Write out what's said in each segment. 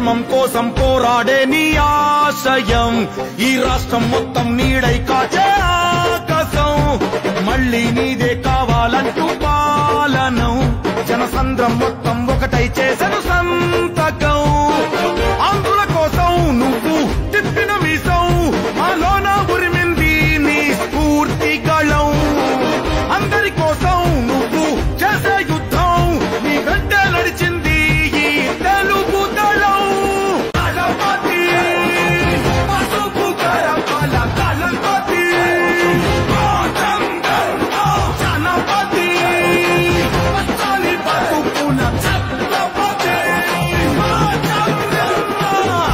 ధర్మం కోసం పోరాడే నీ ఆశయం ఈ రాష్ట్రం మొత్తం నీడై కాచే ఆకాశం మళ్ళీ నీదే కావాలంటూ పాలనం జనసంద్రం మొత్తం ఒకటై చేసను సంతకం ఆంధ్రుల కోసం నువ్వు తిప్పిన మీసం మాలోన ఉరిమింది నీ స్ఫూర్తి గళం అందరి కోసం నువ్వు చేసే యుద్ధం నీ వెంటే నడిచింది ఈ తెలుగు దళం దళపతి, పసుపు కరపాల దళపతి, రాజంగంలో జనపతి, పచ్చని బతుకుల ఛత్రపతి, రాజంగంలో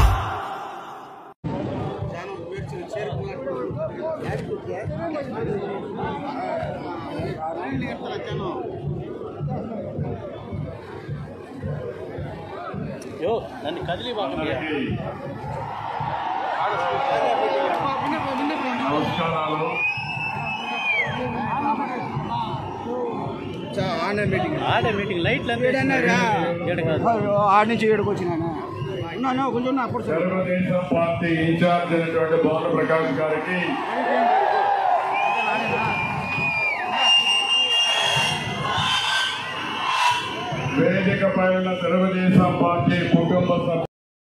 యో నన్ను కదిలి బాగుంది నమస్కారాలు ఆడే మీటింగ్ లైట్లు ఏడన్నారా? ఏడు కాదు ఆడ నుంచి ఏడుకు వచ్చినాను ఉన్నాను కొంచెం అప్పుడు తెలుగుదేశం పార్టీ ఇన్ఛార్జ్ అయినటువంటి భాను ప్రకాష్ గారికి వేదిక పైన తెలుగుదేశం పార్టీ కుటుంబ సభ్యులు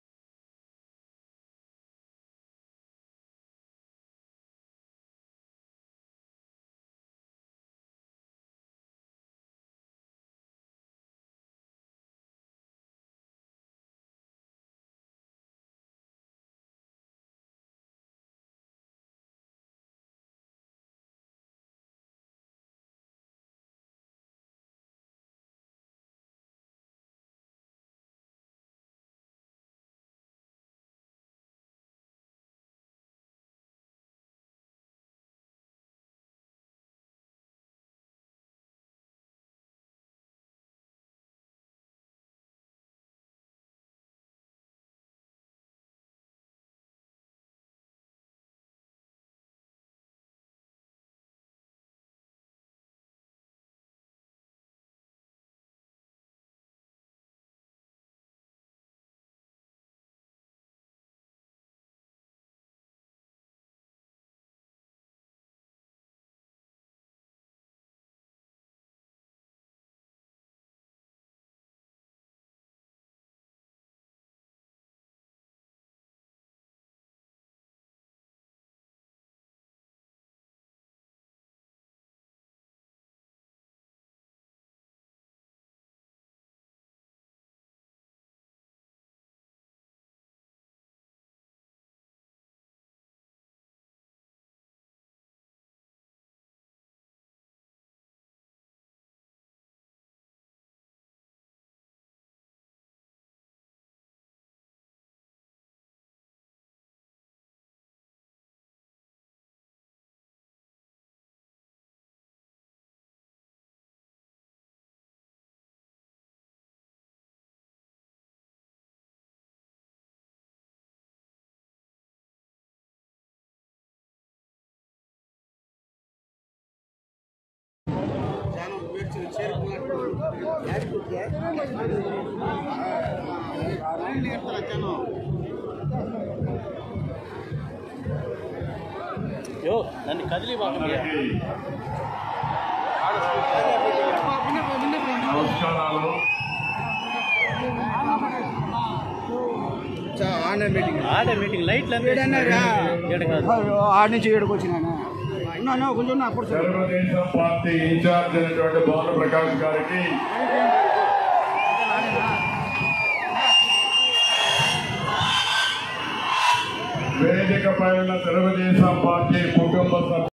యో నన్ను కదిలి బాగుంది గారికి నమస్కారాలు ఆడే మీటింగ్ లైట్లు ఏడన్నారా? ఏడు కాదు ఆడ నుంచి ఏడుకు వచ్చినాను ఉన్నాను కొంచెం అప్పుడు తెలుగుదేశం పార్టీ ఇన్ఛార్జ్ అయినటువంటి భాను ప్రకాష్ గారికి వేదిక పైన తెలుగుదేశం పార్టీ కుటుంబ సభ్యులు